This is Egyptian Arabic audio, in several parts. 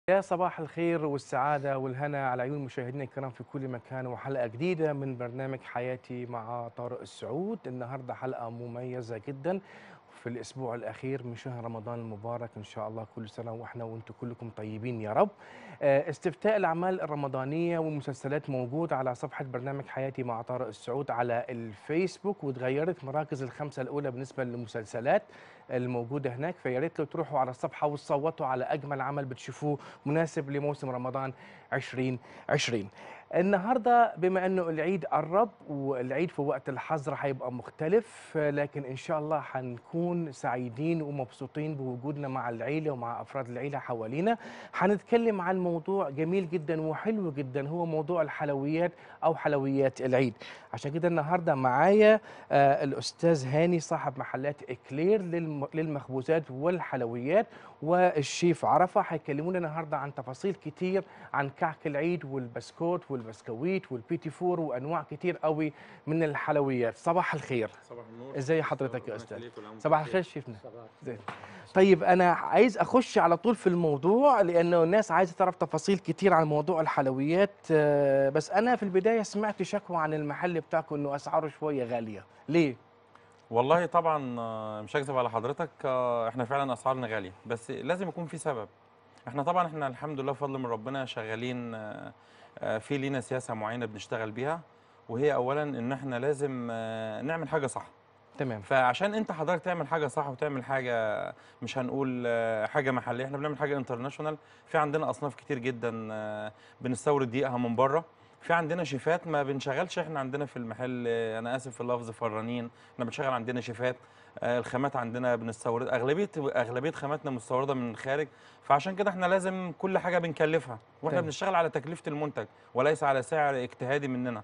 يا صباح الخير والسعادة والهنا على عيون مشاهدينا الكرام في كل مكان وحلقة جديدة من برنامج حياتي مع طارق السعود النهاردة حلقة مميزة جدا في الأسبوع الأخير من شهر رمضان المبارك إن شاء الله كل سنة وإحنا وإنتم كلكم طيبين يا رب آه، استفتاء الأعمال الرمضانية والمسلسلات موجود على صفحة برنامج حياتي مع طارق السعود على الفيسبوك وتغيرت مراكز الخمسة الأولى بالنسبة للمسلسلات الموجودة هناك فيا ريت لو تروحوا على الصفحة وتصوتوا على أجمل عمل بتشوفوه مناسب لموسم رمضان 2020 النهارده بما انه العيد قرب والعيد في وقت الحظر هيبقى مختلف لكن ان شاء الله هنكون سعيدين ومبسوطين بوجودنا مع العيله ومع افراد العيله حوالينا هنتكلم عن موضوع جميل جدا وحلو جدا هو موضوع الحلويات او حلويات العيد عشان كده النهارده معايا آه، الاستاذ هاني صاحب محلات اكلير للم- للمخبوزات والحلويات والشيف عرفه هيكلمونا النهارده عن تفاصيل كتير عن كعك العيد والبسكوت والبسكويت والبيتي فور وانواع كتير قوي من الحلويات صباح الخير صباح النور ازي حضرتك يا ربنا استاذ يخليك والعمر صباح بخير. الخير شيفنا زين. طيب انا عايز اخش على طول في الموضوع لانه الناس عايزه تعرف تفاصيل كتير عن موضوع الحلويات آه، بس انا في البدايه سمعت شكوى عن المحل بتاعكم انه اسعاره شويه غاليه ليه والله طبعا آه، مش هكذب على حضرتك آه، احنا فعلا اسعارنا غاليه بس لازم يكون في سبب احنا طبعا احنا الحمد لله بفضل من ربنا شغالين آه، آه، في لينا سياسه معينه بنشتغل بيها وهي اولا ان احنا لازم آه، نعمل حاجه صح تمام فعشان انت حضرتك تعمل حاجه صح وتعمل حاجه مش هنقول آه، حاجه محليه احنا بنعمل حاجه انترناشونال في عندنا اصناف كتير جدا آه، بنستورد دقيقها من بره في عندنا شيفات ما بنشغلش احنا عندنا في المحل آه، انا اسف في اللفظ فرانين احنا بنشغل عندنا شيفات آه، الخامات عندنا بنستورد اغلبيه اغلبيه خاماتنا مستورده من الخارج فعشان كده احنا لازم كل حاجه بنكلفها واحنا تمام. بنشتغل على تكلفه المنتج وليس على سعر اجتهادي مننا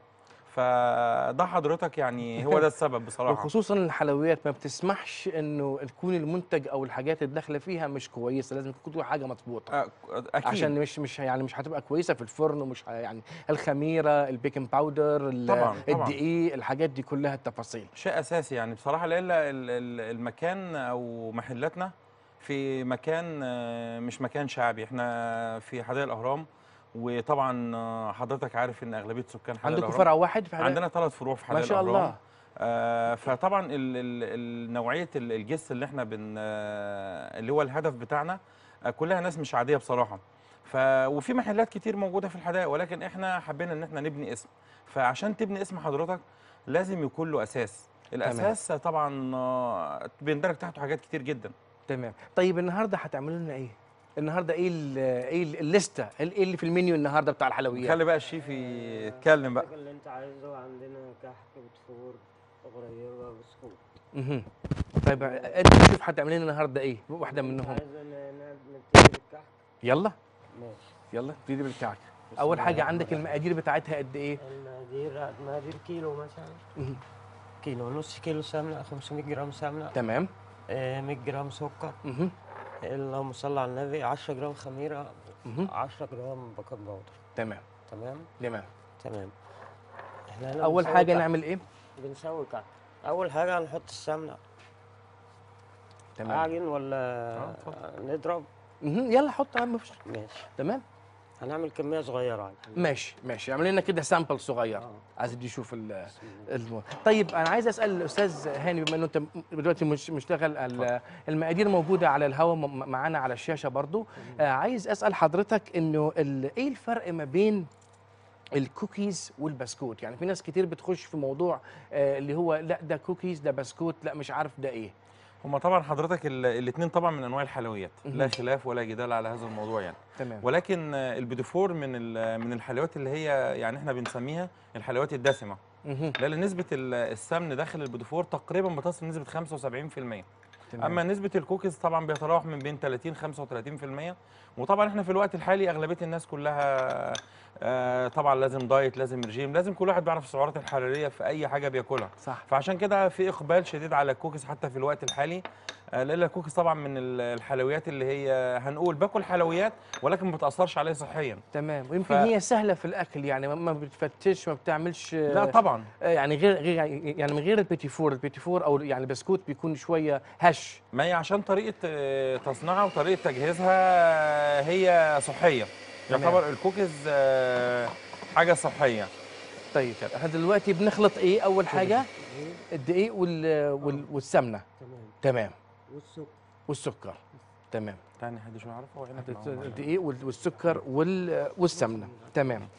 فده حضرتك يعني هو ده السبب بصراحه وخصوصا الحلويات ما بتسمحش انه تكون المنتج او الحاجات اللي داخله فيها مش كويسه لازم تكون كل حاجه مظبوطه آه، اكيد عشان مش مش يعني مش هتبقى كويسه في الفرن ومش ه- يعني الخميره البيكنج باودر ال- طبعاً، طبعاً. الدقيق الحاجات دي كلها التفاصيل شيء اساسي يعني بصراحه لإلا ال- ال- المكان او محلاتنا في مكان آه، مش مكان شعبي احنا في حدائق الاهرام وطبعا آه، حضرتك عارف ان اغلبيه سكان حدائق عندكم الاهرام فرع واحد في حدائق؟ عندنا ثلاث فروع في ما حدائق شاء الاهرام الله آه، فطبعا ال- ال- ال- نوعيه ال- الجست اللي احنا بن آه، اللي هو الهدف بتاعنا آه، كلها ناس مش عاديه بصراحه ف وفي محلات كتير موجوده في الحدائق ولكن احنا حبينا ان احنا نبني اسم فعشان تبني اسم حضرتك لازم يكون له اساس الاساس طبعا آه، بيندرج تحته حاجات كتير جدا تمام طيب النهارده هتعملوا لنا ايه النهارده ايه ال- ايه ال- الليسته ايه اللي في المنيو النهارده بتاع الحلويات خلي بقى الشيف يتكلم بقى اللي انت عايزه عندنا كحك بتفور غريبه بسكوت مهم. طيب انت شوف هتعمل لنا النهارده ايه واحده منهم عايزه ن- ن- نبتدي بالكحك يلا ماشي يلا ابتدي بالكعك بسم اول الله حاجه الرحمن عندك الرحيم. المقادير بتاعتها قد ايه المقادير مقادير كيلو مثلا مهم. كيلو نص كيلو سمنه 500 جرام سمنه تمام آه، 100 جرام سكر مهم. اللهم صل على النبي 10 جرام خميره مهم. 10 جرام بيكنج باودر تمام تمام تمام تمام احنا هنا اول بنسوي حاجه كحك. نعمل ايه بنسوي كحك اول حاجه هنحط السمنه تمام اعجن ولا آه، اتفضل. نضرب مهم. يلا حط يا عم مفيش ماشي تمام هنعمل كميه صغيره عن ماشي ماشي اعمل لنا كده سامبل صغير آه. عايز دي يشوف ال بسم الله. الم... طيب انا عايز اسال الاستاذ هاني بما انه انت دلوقتي مش مشتغل ال- المقادير موجوده على الهواء م- معانا على الشاشه برضو آه عايز اسال حضرتك انه ال... ايه الفرق ما بين الكوكيز والبسكوت يعني في ناس كتير بتخش في موضوع آه اللي هو لا ده كوكيز ده بسكوت لا مش عارف ده ايه هما طبعا حضرتك الاثنين طبعا من انواع الحلويات لا مهم. خلاف ولا جدال على هذا الموضوع يعني تمام ولكن آه، البيديفور من ال- من الحلويات اللي هي يعني احنا بنسميها الحلويات الدسمه مهم. لان نسبه ال- السمن داخل البيديفور تقريبا بتصل لنسبه 75% تمام. اما نسبه الكوكيز طبعا بيتراوح من بين 30 35% وطبعا احنا في الوقت الحالي اغلبيه الناس كلها آه، طبعا لازم دايت لازم رجيم لازم كل واحد بيعرف السعرات الحراريه في اي حاجه بياكلها صح فعشان كده في اقبال شديد على الكوكيز حتى في الوقت الحالي آه، ليلى الكوكيز طبعا من ال- الحلويات اللي هي هنقول باكل حلويات ولكن ما بتاثرش عليا صحيا تمام ويمكن ف- هي سهله في الاكل يعني ما- ما بتفتش ما بتعملش لا طبعا آه، يعني غير غير يعني من غير البيتي فور البيتي فور او يعني البسكوت بيكون شويه هش ما هي عشان طريقه آه، تصنيعها وطريقه تجهيزها آه، هي صحيه تمام. يعتبر الكوكيز آه، حاجه صحيه طيب احنا دلوقتي بنخلط ايه اول حاجه الدقيق وال... وال... والسمنه تمام تمام والسكر والسكر تمام تاني حد شو يعرفه وعينك معاهم. الدقيق وال- والسكر وال... والسمنه تمام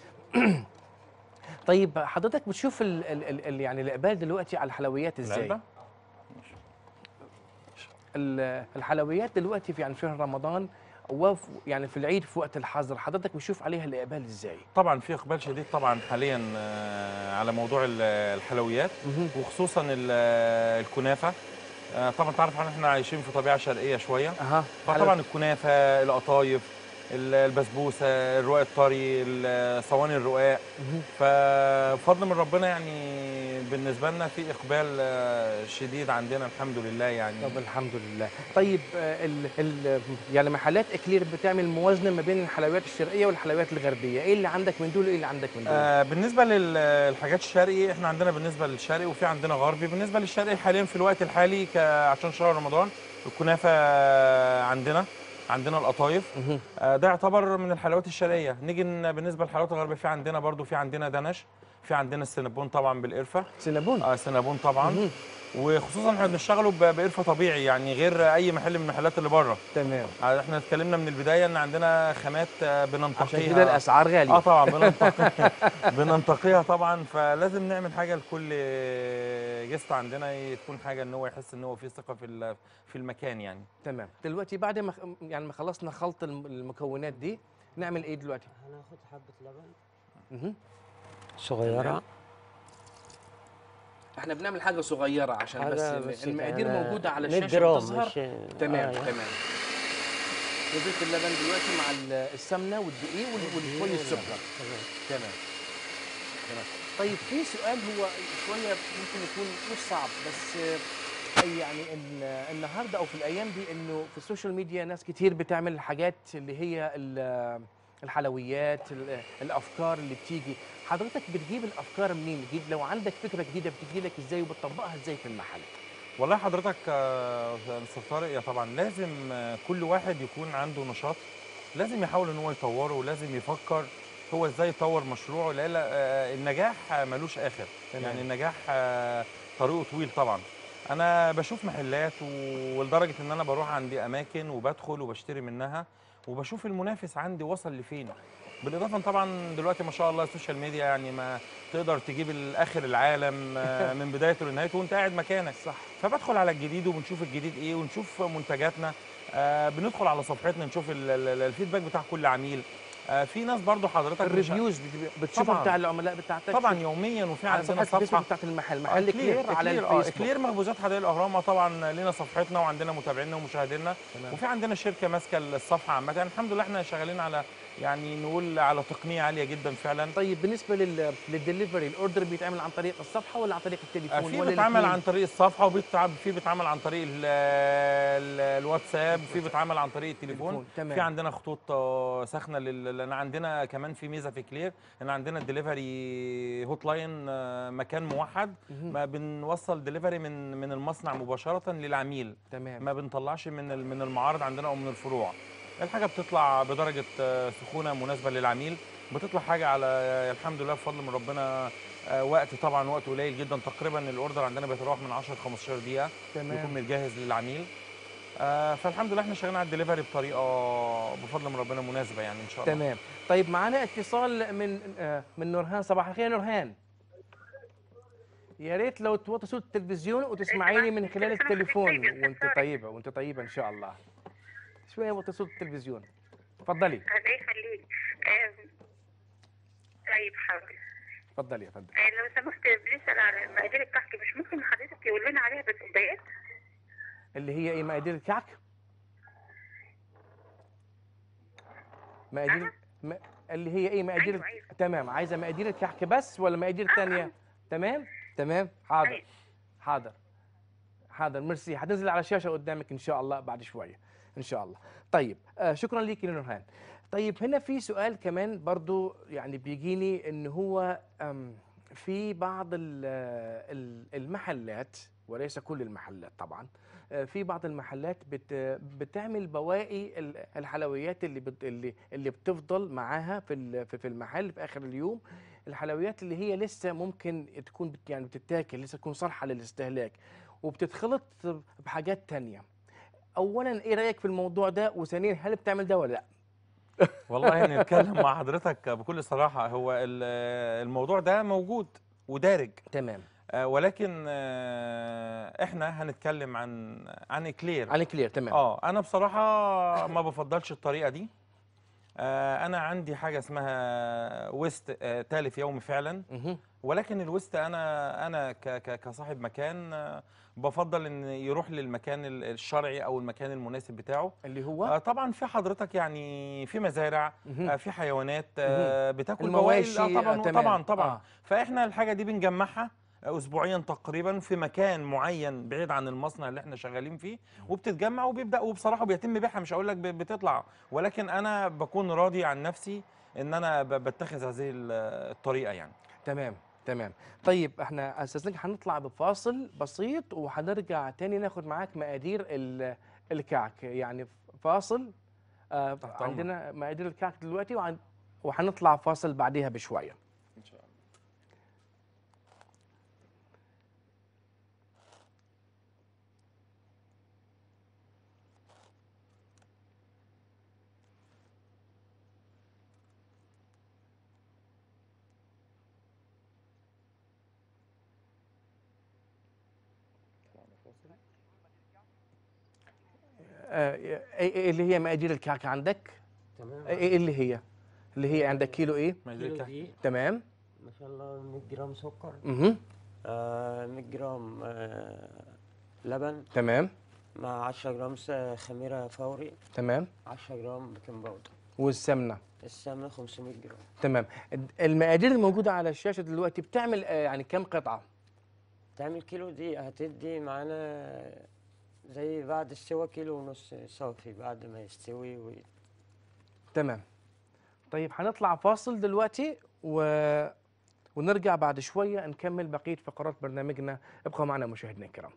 طيب حضرتك بتشوف ال... ال... ال... ال- يعني الاقبال دلوقتي على الحلويات ازاي العلبة؟ ال- الحلويات دلوقتي في يعني شهر رمضان وفي يعني في العيد في وقت الحظر حضرتك بتشوف عليها الاقبال ازاي طبعا في اقبال شديد طبعا حاليا آه، على موضوع ال- الحلويات مهم. وخصوصا ال- الكنافه آه، طبعا تعرف ان احنا عايشين في طبيعه شرقيه شويه اها فطبعا الكنافه القطايف ال- البسبوسه الرقاق الطري ال- صواني الرقاق مهم. فبفضل من ربنا يعني بالنسبه لنا في اقبال آه، شديد عندنا الحمد لله يعني طب الحمد لله طيب آه، ال ال يعني محلات اكلير بتعمل موازنه ما بين الحلويات الشرقيه والحلويات الغربيه ايه اللي عندك من دول وايه اللي عندك من دول آه بالنسبه للحاجات الشرقي احنا عندنا بالنسبه للشرقي وفي عندنا غربي بالنسبه للشرقي حاليا في الوقت الحالي ك- عشان شهر رمضان الكنافه عندنا عندنا القطايف مهم. آه ده يعتبر من الحلويات الشرقيه نيجي ن- بالنسبه للحلويات الغربيه في عندنا برضو في عندنا دنش في عندنا السينابون طبعا بالقرفه سينابون آه سينابون طبعا مهم. وخصوصا احنا بنشتغله ب- بقرفه طبيعي يعني غير اي محل من المحلات اللي بره تمام آه احنا اتكلمنا من البدايه ان عندنا خامات آه، بننتقيها عشان كده الاسعار غاليه اه طبعا بننتقي بننتقيها طبعا فلازم نعمل حاجه لكل جست عندنا تكون حاجه ان هو يحس ان هو في ثقه في ال- في المكان يعني تمام دلوقتي بعد ما خ- يعني ما خلصنا خلط الم- المكونات دي نعمل ايه دلوقتي هناخد حبة لبن مهم. صغيرة احنا بنعمل حاجه صغيره عشان حاجة بس, بس المقادير يعني موجوده على 100 الشاشه جرام بتظهر مش تمام آه، تمام نضيف اللبن دلوقتي مع ال- السمنه والدقيق وال- والفول السكر تمام. تمام تمام طيب في سؤال هو شويه ممكن يكون مش صعب بس آه، يعني ال- النهارده او في الايام دي انه في السوشيال ميديا ناس كتير بتعمل الحاجات اللي هي ال- الحلويات ال- الافكار اللي بتيجي حضرتك بتجيب الافكار منين بتجيب لو عندك فكره جديده بتجي لك ازاي وبتطبقها ازاي في المحل والله حضرتك آه، مستر طارق يا طبعا لازم آه، كل واحد يكون عنده نشاط لازم يحاول ان هو يطوره ولازم يفكر هو ازاي يطور مشروعه لان آه، النجاح آه، ملوش اخر تمام. يعني النجاح آه، طريقه طويل طبعا انا بشوف محلات ولدرجه ان انا بروح عندي اماكن وبدخل وبشتري منها وبشوف المنافس عندي وصل لفين بالاضافه إن طبعا دلوقتي ما شاء الله السوشيال ميديا يعني ما تقدر تجيب الاخر العالم آه، من بدايته لنهايته وانت قاعد مكانك صح فبدخل على الجديد وبنشوف الجديد ايه ونشوف منتجاتنا آه بندخل على صفحتنا نشوف ال- ال- الفيدباك بتاع كل عميل آه في ناس برضو حضرتك مش- الريفيوز بت- بتشوفها طبعاً. بتاع العملاء بتاعتك طبعا يوميا وفي على عندنا صفحه الفيسبوك صفحه بتاعت المحل آه، محل كلير على كلير اه الفيسبوك كلير مخبوزات حدائق الاهرام آه، طبعا لينا صفحتنا وعندنا متابعينا ومشاهدينا تمام. وفي عندنا شركه ماسكه الصفحه عامه يعني الحمد لله احنا شغالين على يعني نقول على تقنيه عاليه جدا فعلا طيب بالنسبه لل للدليفري الاوردر بيتعمل عن طريق الصفحه ولا عن طريق آه، التليفون في ولا بيتعمل الاتنين؟ عن طريق الصفحه وفي في بيتعمل عن طريق ال- ال- الواتساب وفي بيتعمل عن طريق التليفون تليفون، تمام. في عندنا خطوط آه، ساخنه لل- لان عندنا كمان في ميزه في كلير ان عندنا الدليفري هوت لاين آه، مكان موحد مهم. ما بنوصل دليفري من من المصنع مباشره للعميل تمام ما بنطلعش من ال- من المعارض عندنا او من الفروع الحاجه بتطلع بدرجه آه، سخونه مناسبه للعميل بتطلع حاجه على آه، الحمد لله بفضل من ربنا آه، وقت طبعا وقت قليل جدا تقريبا الاوردر عندنا بيتراوح من 10 ل 15 دقيقه يكون تمام متجهز للعميل آه، فالحمد لله احنا شغالين على الدليفري بطريقه بفضل من ربنا مناسبه يعني ان شاء الله تمام طيب معانا اتصال من آه، من نورهان صباح الخير يا نورهان يا ريت لو توطي صوت التلفزيون وتسمعيني من خلال التليفون وانت طيبه وانت طيبه ان شاء الله شويه وطي صوت التلفزيون اتفضلي الله يخليك آم، طيب حاضر اتفضلي يا فندم آه، لو سمحت بنسأل على مقادير الكحك مش ممكن حضرتك تقول لنا عليها بس بدايات اللي هي ايه مقادير الكعك مقادير نعم. م... اللي هي ايه مقادير أيوة، أيوة. تمام عايزه مقادير الكعك بس ولا مقادير آه، تانية آه. تمام تمام حاضر أيوة. حاضر حاضر ميرسي هتنزل على الشاشه قدامك ان شاء الله بعد شويه ان شاء الله طيب آه شكرا ليك يا نورهان طيب هنا في سؤال كمان برضو يعني بيجيني ان هو أم، في بعض ال- ال- المحلات وليس كل المحلات طبعا آه، في بعض المحلات بت بتعمل بواقي ال- الحلويات اللي بت اللي اللي بتفضل معاها في ال- في في المحل في اخر اليوم الحلويات اللي هي لسه ممكن تكون بت يعني بتتاكل لسه تكون صالحه للاستهلاك وبتتخلط بحاجات تانية اولا ايه رايك في الموضوع ده وثانيا هل بتعمل ده ولا لا والله نتكلم مع حضرتك بكل صراحه هو ال- الموضوع ده موجود ودارج تمام آه، ولكن آه، احنا هنتكلم عن عن كلير على كلير تمام اه انا بصراحه ما بفضلش الطريقه دي آه، انا عندي حاجه اسمها ويست آه، تالف يومي فعلا مهم. ولكن الويست انا انا ك- ك- كصاحب مكان آه، بفضل ان يروح للمكان ال- الشرعي او المكان المناسب بتاعه اللي هو آه، طبعا في حضرتك يعني في مزارع مهم. آه، في حيوانات آه، بتاكل المواشي بواقي آه، طبعا آه، تمام. طبعا طبعا آه. فاحنا الحاجه دي بنجمعها اسبوعيا تقريبا في مكان معين بعيد عن المصنع اللي احنا شغالين فيه وبتتجمع وبيبدا وبصراحه بيتم بيعها مش هقول لك ب- بتطلع ولكن انا بكون راضي عن نفسي ان انا ب- بتخذ هذه ال- الطريقه يعني تمام تمام طيب احنا استاذنك هنطلع بفاصل بسيط وهنرجع تاني ناخد معاك مقادير ال- الكعك يعني فاصل آه تحت أمرك. عندنا مقادير الكعك دلوقتي وعن وهنطلع فاصل بعديها بشويه ان شاء الله آه ايه إيه اللي هي مقادير الكعك عندك تمام ايه إيه اللي هي اللي هي عندك كيلو ايه مقادير كيلو الكحك. دقيق تمام ما شاء الله 100 جرام سكر اها آه 100 جرام آه لبن تمام مع 10 جرام س- خميرة فوري تمام 10 جرام بيكنج باودر والسمنه السمنة 500 جرام تمام المقادير الموجوده على الشاشه دلوقتي بتعمل آه يعني كم قطعه تعمل كيلو دقيق هتدي معانا زي بعد السوا كيلو ونص صافي بعد ما يستوي و... تمام طيب هنطلع فاصل دلوقتي و... ونرجع بعد شوية نكمل بقية فقرات برنامجنا ابقوا معنا مشاهدينا الكرام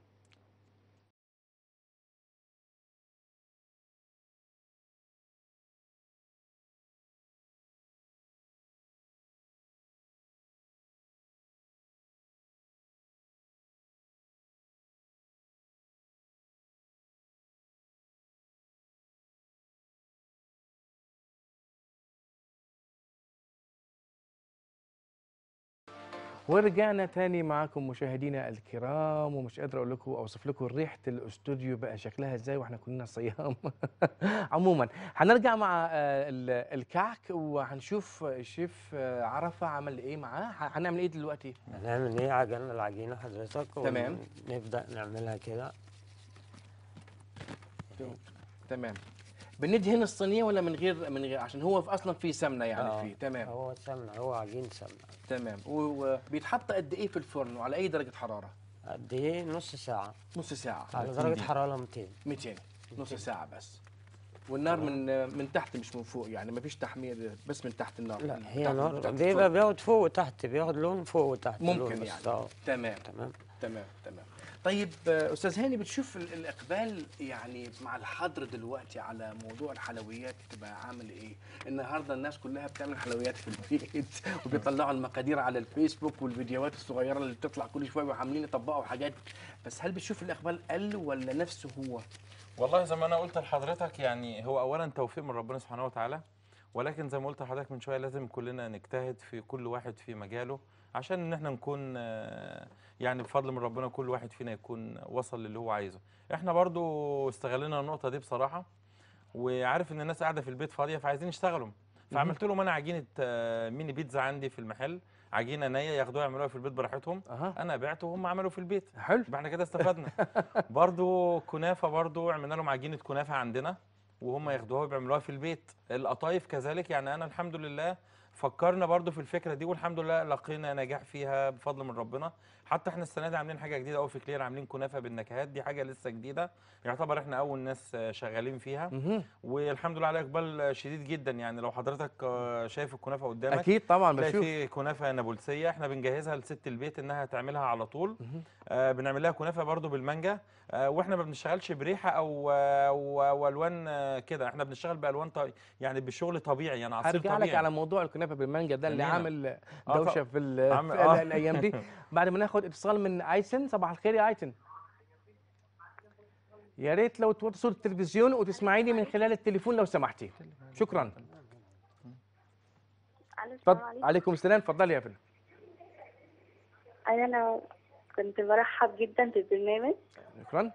ورجعنا تاني معاكم مشاهدينا الكرام ومش قادر اقول لكم اوصف لكم ريحه الاستوديو بقى شكلها ازاي واحنا كنا صيام عموما هنرجع مع آه، ال- الكعك وهنشوف الشيف آه، عرفه عمل ايه معاه ه- هنعمل ايه دلوقتي هنعمل ايه عجلنا العجينة حضرتك تمام. ونبدأ نعملها كده تمام بندهن الصينيه ولا من غير من غير عشان هو في اصلا فيه سمنه يعني آه، فيه تمام هو سمنة هو عجين سمنة تمام و- وبيتحط قد ايه في الفرن وعلى اي درجه حراره قد ايه نص ساعة نص ساعه على 30 درجة دقيقة. حرارة 200 200 نص ساعة بس والنار من من تحت مش من فوق يعني مفيش تحمير بس من تحت النار لا من هي تحت- نار تحت بيبقى الفرن. بياخد فوق وتحت بياخد لون فوق وتحت لون ممكن بس. يعني اه تمام تمام تمام تمام طيب آه، استاذ هاني بتشوف ال- الاقبال يعني مع الحظر دلوقتي على موضوع الحلويات تبقى عامل ايه النهارده الناس كلها بتعمل حلويات في البيت وبيطلعوا المقادير على الفيسبوك والفيديوهات الصغيره اللي بتطلع كل شويه وعاملين يطبقوا حاجات بس هل بتشوف الاقبال قل ولا نفسه هو والله زي ما انا قلت لحضرتك يعني هو اولا توفيق من ربنا سبحانه وتعالى ولكن زي ما قلت لحضرتك من شويه لازم كلنا نجتهد في كل واحد في مجاله عشان ان احنا نكون آه، يعني بفضل من ربنا كل واحد فينا يكون وصل للي هو عايزه احنا برضو استغلنا النقطه دي بصراحه وعارف ان الناس قاعده في البيت فاضيه فعايزين يشتغلوا فعملت لهم انا عجينه آه، ميني بيتزا عندي في المحل عجينه نيه ياخدوها يعملوها في البيت براحتهم اها انا بعت وهم عملوا في البيت حلو يبقى احنا كده استفدنا برضو كنافه برضو عملنا لهم عجينه كنافه عندنا وهم ياخدوها ويعملوها في البيت القطايف كذلك يعني انا الحمد لله فكرنا برضو في الفكره دي والحمد لله لقينا نجاح فيها بفضل من ربنا حتى احنا السنه دي عاملين حاجه جديده قوي في كلير عاملين كنافه بالنكهات دي حاجه لسه جديده يعتبر احنا اول ناس آه، شغالين فيها مهم. والحمد لله عليها اقبال شديد جدا يعني لو حضرتك آه، شايف الكنافه قدامك اكيد طبعا تلاقي بشوف في كنافه نابلسيه احنا بنجهزها لست البيت انها تعملها على طول مهم. آه بنعمل لها كنافه برضو بالمانجا آه واحنا ما بنشتغلش بريحه او آه، او, أو الوان آه، كده احنا بنشتغل بالوان طي... يعني بشغل طبيعي يعني عصير هرجع لك طبيعي على موضوع الكنافه بالمانجا ده اللي جميلة. عامل آه دوشه طب- في, ال- عامل- في آه. الايام دي بعد ما ناخد اتصال من ايتن صباح الخير يا ايتن يا ريت لو توطي صوت التلفزيون وتسمعيني من خلال التليفون لو سمحتي شكرا الو السلام اتفضل عليكم عليكم السلام اتفضلي يا فندم أيوة انا كنت برحب جدا بالبرنامج شكرا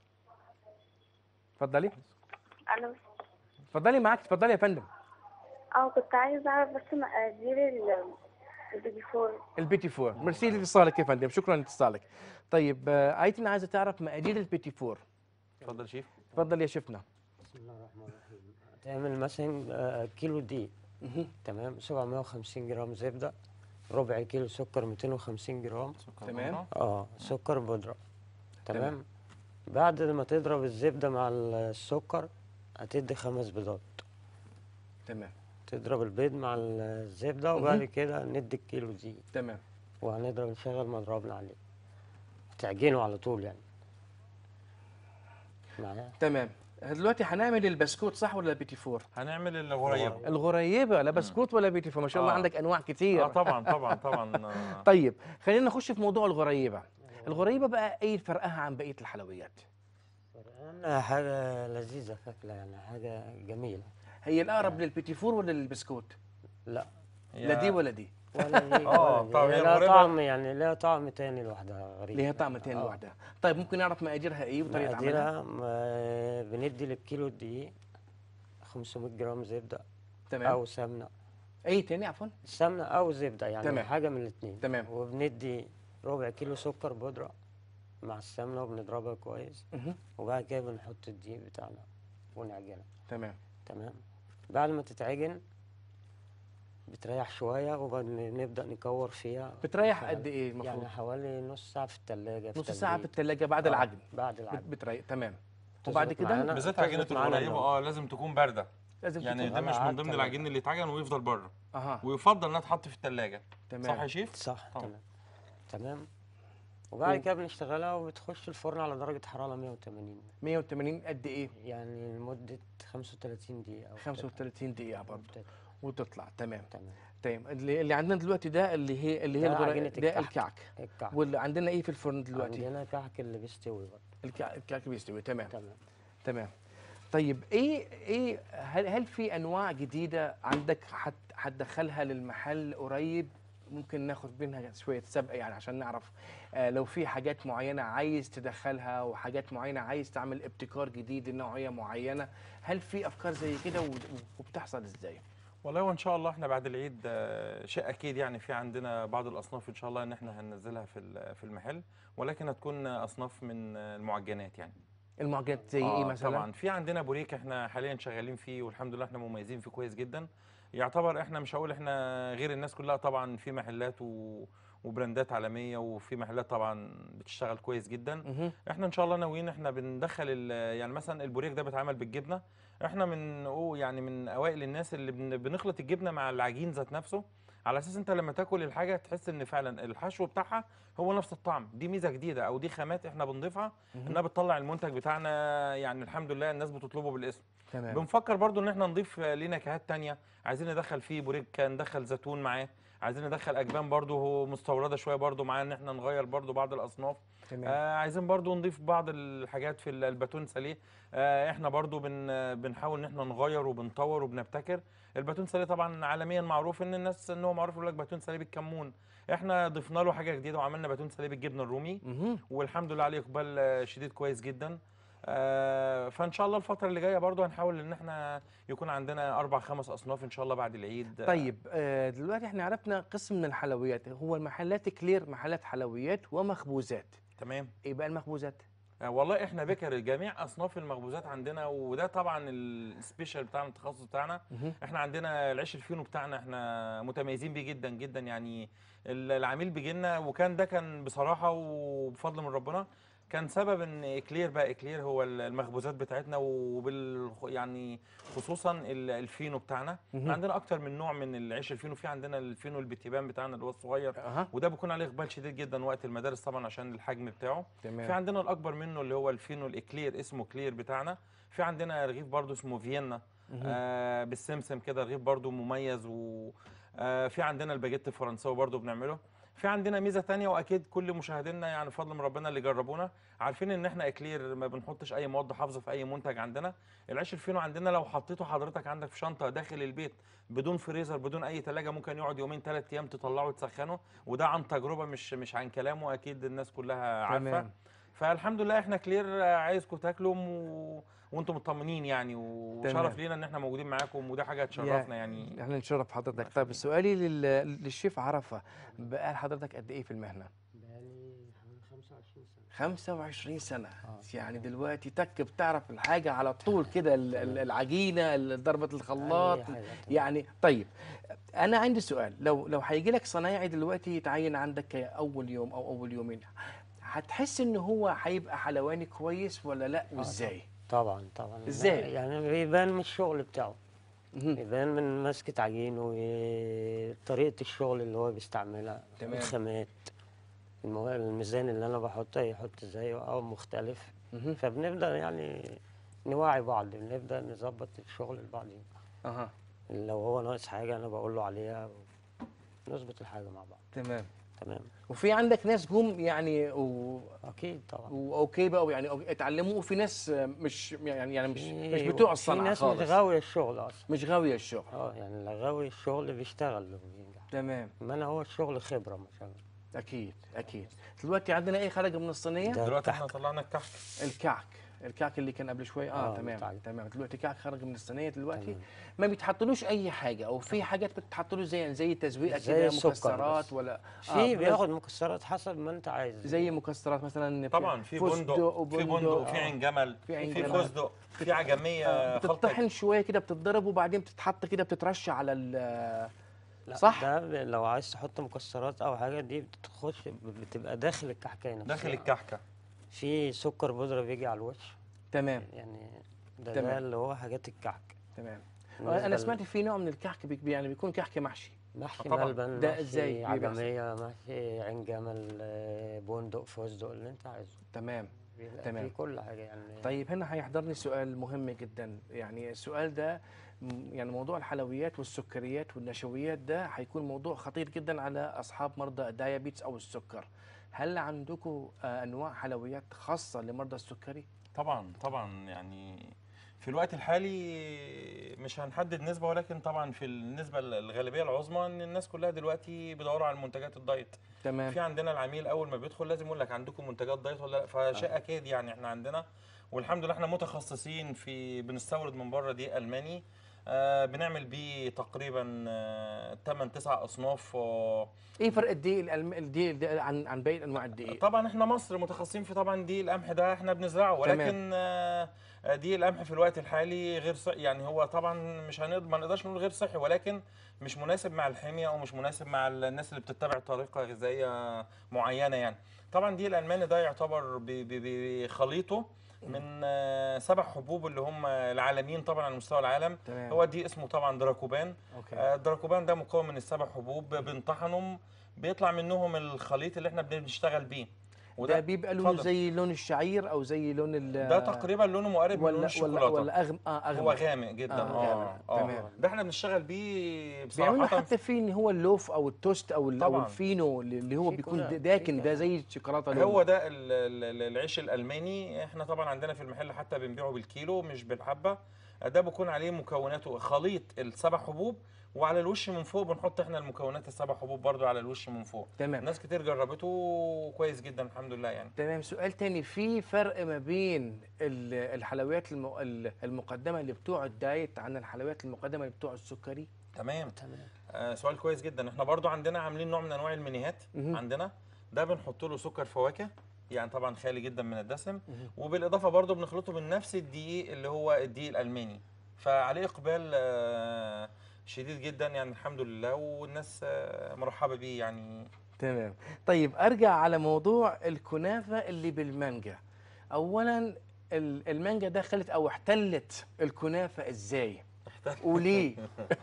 اتفضلي الو اتفضلي معاك اتفضلي يا فندم اه كنت عايزه اعرف بس مقادير ال- البيبي فور البيتي فور ميرسي لاتصالك يا فندم شكرا لاتصالك طيب آه، ايتن عايزه تعرف مقادير البيتي فور اتفضل شيف اتفضل يا شيفنا بسم الله الرحمن الرحيم هتعمل مثلا آه، كيلو دقيق مهم. تمام 750 جرام زبدة ربع كيلو سكر 250 جرام تمام. اه سكر بودرة تمام بعد ما تضرب الزبدة مع السكر هتدي خمس بيضات تمام تضرب البيض مع الزبدة وبعد كده ندي الكيلو دي تمام وهنضرب نشغل مضربنا عليه تعجنه على طول يعني معايا تمام دلوقتي هنعمل البسكوت صح ولا البيتي فور هنعمل الغريبه الغريبه لا بسكوت ولا بيتي فور ما شاء الله آه. عندك انواع كتير اه طبعا طبعا طبعا آه. طيب خلينا نخش في موضوع الغريبه الغريبه بقى ايه فرقها عن بقيه الحلويات فرقان حاجة لذيذة شكلها يعني حاجة جميلة هي الاقرب للبيتي فور ولا للبسكوت لا لا دي ولا دي ولا دي آه، ولا دي. طب هي هي لها الغريبة- طعم يعني لها طعم تاني لوحدها غريب ليها طعم تاني آه. لوحدها طيب ممكن نعرف مقاديرها ايه وطريقه عملها مقاديرها ما- بندي للكيلو الدقيق 500 جرام زبدة تمام أو سمنة ايه تاني عفوا سمنة أو زبدة يعني تمام. حاجة من الاتنين تمام. وبندي ربع كيلو سكر بودرة مع السمنة وبنضربها كويس مهم. وبعد كده بنحط الدقيق بتاعنا ونعجنها تمام تمام بعد ما تتعجن بتريح شوية وبنبدأ نكور فيها بتريح شغال. قد ايه المفروض يعني حوالي نص ساعة في التلاجة في نص ساعه في تبريد. الثلاجه بعد آه، العجن بعد بت- العجن بتريح تمام تظبط وبعد كده معانا. بالذات تظبط عجينه معانا الغريبه اللون. اه لازم تكون بارده لازم يعني تكون ده مش من قعدت ضمن أنا- العجين اللي يتعجن ويفضل بره اها ويفضل انها تتحط في الثلاجه تمام صح يا شيف صح طبعا. تمام تمام وبعد و- كده بنشتغلها وبتخش الفرن على درجة حرارة 180 180 قد ايه يعني لمدة 35 دقيقة أو 35 دقيقه برضه كده. وتطلع تمام تمام تمام اللي اللي عندنا دلوقتي ده اللي هي اللي هي ده الغرا- عجينة ده الكعك. الكعك الكعك واللي عندنا ايه في الفرن دلوقتي عندنا كعك اللي بيستوي برضه الكعك, الكعك بيستوي تمام تمام تمام طيب ايه ايه هل هل في انواع جديده عندك حت هتدخلها للمحل قريب ممكن ناخد منها شويه سبق يعني عشان نعرف آه لو في حاجات معينه عايز تدخلها وحاجات معينه عايز تعمل ابتكار جديد لنوعيه معينه هل في افكار زي كده و- وبتحصل ازاي والله وان شاء الله احنا بعد العيد آه، شيء اكيد يعني في عندنا بعض الاصناف ان شاء الله ان احنا هننزلها في ال- في المحل ولكن هتكون اصناف من آه، المعجنات يعني المعجنات زي آه، ايه مثلا طبعا في عندنا بوريك احنا حاليا شغالين فيه والحمد لله احنا مميزين فيه كويس جدا يعتبر احنا مش هقول احنا غير الناس كلها طبعا في محلات و... وبراندات عالميه وفي محلات طبعا بتشتغل كويس جدا مهم. احنا ان شاء الله ناويين احنا بندخل ال- يعني مثلا البوريك ده بيتعمل بالجبنه احنا من أو يعني من اوائل الناس اللي بن- بنخلط الجبنه مع العجين ذات نفسه على اساس انت لما تاكل الحاجه تحس ان فعلا الحشو بتاعها هو نفس الطعم دي ميزه جديده او دي خامات احنا بنضيفها انها بتطلع المنتج بتاعنا يعني الحمد لله الناس بتطلبه بالاسم تمام بنفكر برضو ان احنا نضيف ليه نكهات تانية عايزين ندخل فيه بوريك ندخل زيتون معاه عايزين ندخل اجبان برضو هو مستورده شويه برضو معاه ان احنا نغير برضو بعض الاصناف تمام آه عايزين برضو نضيف بعض الحاجات في ال- الباتون ساليه آه احنا برضو بن بنحاول ان احنا نغير وبنطور وبنبتكر الباتون ساليه طبعا عالميا معروف ان الناس ان هو معروف يقول لك باتون ساليه بالكمون احنا ضفنا له حاجه جديده وعملنا باتون ساليه بالجبنه الرومي مهم. والحمد لله عليه اقبال آه، شديد كويس جدا آه، فان شاء الله الفتره اللي جايه برضو هنحاول ان احنا يكون عندنا اربع خمس اصناف ان شاء الله بعد العيد آه، طيب آه، دلوقتي احنا عرفنا قسم من الحلويات هو المحلات كلير محلات حلويات ومخبوزات تمام ايه بقى المخبوزات آه، والله احنا بكر جميع اصناف المخبوزات عندنا وده طبعا السبيشال بتاعنا التخصص بتاعنا مهم. احنا عندنا العيش الفينو بتاعنا احنا متميزين بيه جدا جدا يعني ال- العميل بيجي لنا وكان ده كان بصراحه وبفضل من ربنا كان سبب ان اكلير بقى اكلير هو ال- المخبوزات بتاعتنا وبال يعني خصوصا ال- الفينو بتاعنا مهم. احنا عندنا اكتر من نوع من العيش الفينو في عندنا الفينو البتيبان بتاعنا اللي هو الصغير اها وده بيكون عليه اقبال شديد جدا وقت المدارس طبعا عشان الحجم بتاعه في تمام عندنا الاكبر منه اللي هو الفينو الاكلير اسمه كلير بتاعنا في عندنا رغيف برضو اسمه فيينا مهم. آه بالسمسم كده رغيف برضو مميز و آه في عندنا الباجيت الفرنساوي برضو بنعمله في عندنا ميزه تانية واكيد كل مشاهدينا يعني بفضل من ربنا اللي جربونا عارفين ان احنا اكلير ما بنحطش اي مواد حافظه في اي منتج عندنا العيش الفينو عندنا لو حطيته حضرتك عندك في شنطه داخل البيت بدون فريزر بدون اي ثلاجه ممكن يقعد يومين ثلاث ايام تطلعه تسخنه وده عن تجربه مش مش عن كلامه اكيد الناس كلها عارفه تمام فالحمد لله احنا كلير آه، عايزكم تاكلوا و... وانتم مطمنين يعني وشرف تمام. لينا ان احنا موجودين معاكم وده حاجه تشرفنا يعني احنا نشرف حضرتك الله طيب يخليك. سؤالي لل- للشيف عرفه بقى حضرتك قد ايه في المهنه بقالي حوالي 25 سنة 25 سنة آه. يعني دلوقتي تك بتعرف الحاجة على طول كده ال- ال- العجينة ال- ضربة الخلاط أي حاجة طبعاً. يعني طيب أنا عندي سؤال لو لو هيجي لك صنايعي دلوقتي يتعين عندك أول يوم أو أول يومين هتحس إن هو هيبقى حلواني كويس ولا لا وإزاي؟ طبعا طبعا إزاي؟ يعني بيبان من الشغل بتاعه مهم. بيبان من مسكة عجين وطريقة الشغل اللي هو بيستعملها تمام. الخامات المو- الميزان اللي انا بحطه يحط زيه او مختلف مهم. فبنبدأ يعني نوعي بعض بنبدأ نظبط الشغل لبعضين أها لو هو ناقص حاجة أنا بقول له عليها نظبط الحاجة مع بعض تمام تمام وفي عندك ناس جم يعني و... أكيد طبعا واوكي بقى يعني أوكي اتعلموا وفي ناس مش يعني يعني مش مش في- بتوع في الصنعه ناس خالص مش غاوية الشغل أصلا مش غاويه الشغل اه يعني اللي غاوي الشغل بيشتغل وبينجح تمام ما أنا هو الشغل خبرة ما شاء الله اكيد اكيد دلوقتي عندنا ايه خرج من الصينيه ده دلوقتي احنا الكحك. طلعنا الكحك الكعك الكعك اللي كان قبل شويه اه, آه، تمام بتاع- تمام دلوقتي كعك خرج من الصينيه دلوقتي تمام. ما بيتحطلوش اي حاجه او في حاجات بتتحط له زي زي تزويقه زي كده السكر مكسرات بس. ولا في بس بياخد مكسرات حسب ما أنت عايز زي مكسرات مثلا طبعا في فستق بندق في وبندق، بندق في آه. عين جمل في عين في جمل. فستق في عجميه آه، خلطة بتطحن شويه كده بتتضرب وبعدين بتتحط كده بتترش على ال لا صح؟ ده ب- لو عايز تحط مكسرات أو حاجة دي بتخش بتبقى داخل الكحكاية نفسها داخل الكحكه في سكر بودرة بيجي على الوش تمام يعني ده, تمام. ده اللي هو حاجات الكحك تمام بالنسبة انا ل- سمعت في نوع من الكحك بي- يعني بيكون كحك محشي محشي طبعاً. ملبن ده محشي إزاي بيبقى عجمية محشي عين جمل آه، بندق فستق اللي انت عايزه تمام بيبقى تمام. في كل حاجة يعني طيب هنا هيحضرني سؤال مهم جدا يعني السؤال ده م- يعني موضوع الحلويات والسكريات والنشويات ده هيكون موضوع خطير جدا على اصحاب مرضى الدايابيتس او السكر هل عندكم آه، انواع حلويات خاصه لمرضى السكري طبعا طبعا يعني في الوقت الحالي مش هنحدد نسبة ولكن طبعا في النسبة الغالبية العظمى ان الناس كلها دلوقتي بيدوروا على منتجات الدايت تمام في عندنا العميل اول ما بيدخل لازم يقول لك عندكم منتجات دايت ولا لا فشيء اكيد يعني احنا عندنا والحمد لله احنا متخصصين في بنستورد من بره دي الماني آه بنعمل بيه تقريبا آه 8 9 اصناف آه ايه فرق الدقيق الألم... الدقيق ده عن عن باقي انواع الدقيق طبعا احنا مصر متخصصين في طبعا دي القمح ده احنا بنزرعه ولكن آه، دي القمح في الوقت الحالي غير صحي يعني هو طبعا مش هنقدر ما نقدرش نقول غير صحي ولكن مش مناسب مع الحميه او مش مناسب مع الناس اللي بتتبع طريقه غذائيه معينه يعني طبعا دي الالماني ده يعتبر ب- ب- بخليطه من آه، سبع حبوب اللي هم العالميين طبعا على مستوى العالم تمام هو دي اسمه طبعا دراكوبان اوكي آه، الدراكوبان ده مكون من السبع حبوب بنطحنهم بيطلع منهم الخليط اللي احنا بنشتغل بيه ده بيبقى لونه اتفضل. زي لون الشعير او زي لون ال ده تقريبا لونه مقارب من لون ولا ولا الشوكولاته ولا اغم اه اغمق هو غامق جدا آه، اه غامق. اه, تمام. ده احنا بنشتغل بيه بيعملوا بصراحه حتى في ان هو اللوف او التوست او ال- او طبعاً. الفينو اللي هو في بيكون كل- داكن في ده كده. زي الشوكولاته هو لونه. ده ال- ال- ال- العيش الالماني احنا طبعا عندنا في المحل حتى بنبيعه بالكيلو مش بالحبه ده بيكون عليه مكوناته خليط السبع حبوب وعلى الوش من فوق بنحط احنا المكونات السبع حبوب برضو على الوش من فوق تمام ناس كتير جربته كويس جدا الحمد لله يعني تمام سؤال تاني في فرق ما بين ال- الحلويات الم- ال- المقدمه اللي بتوع الدايت عن الحلويات المقدمه اللي بتوع السكري تمام تمام آه سؤال كويس جدا احنا برضو عندنا عاملين نوع من انواع المنيهات مهم. عندنا ده بنحط له سكر فواكه يعني طبعا خالي جدا من الدسم وبالاضافه برضو بنخلطه من نفس الدقيق اللي هو الدقيق الالماني فعليه اقبال آه، شديد جدا يعني الحمد لله والناس آه، مرحبه بيه يعني تمام طيب ارجع على موضوع الكنافه اللي بالمانجا اولا ال- المانجا دخلت او احتلت الكنافه ازاي وليه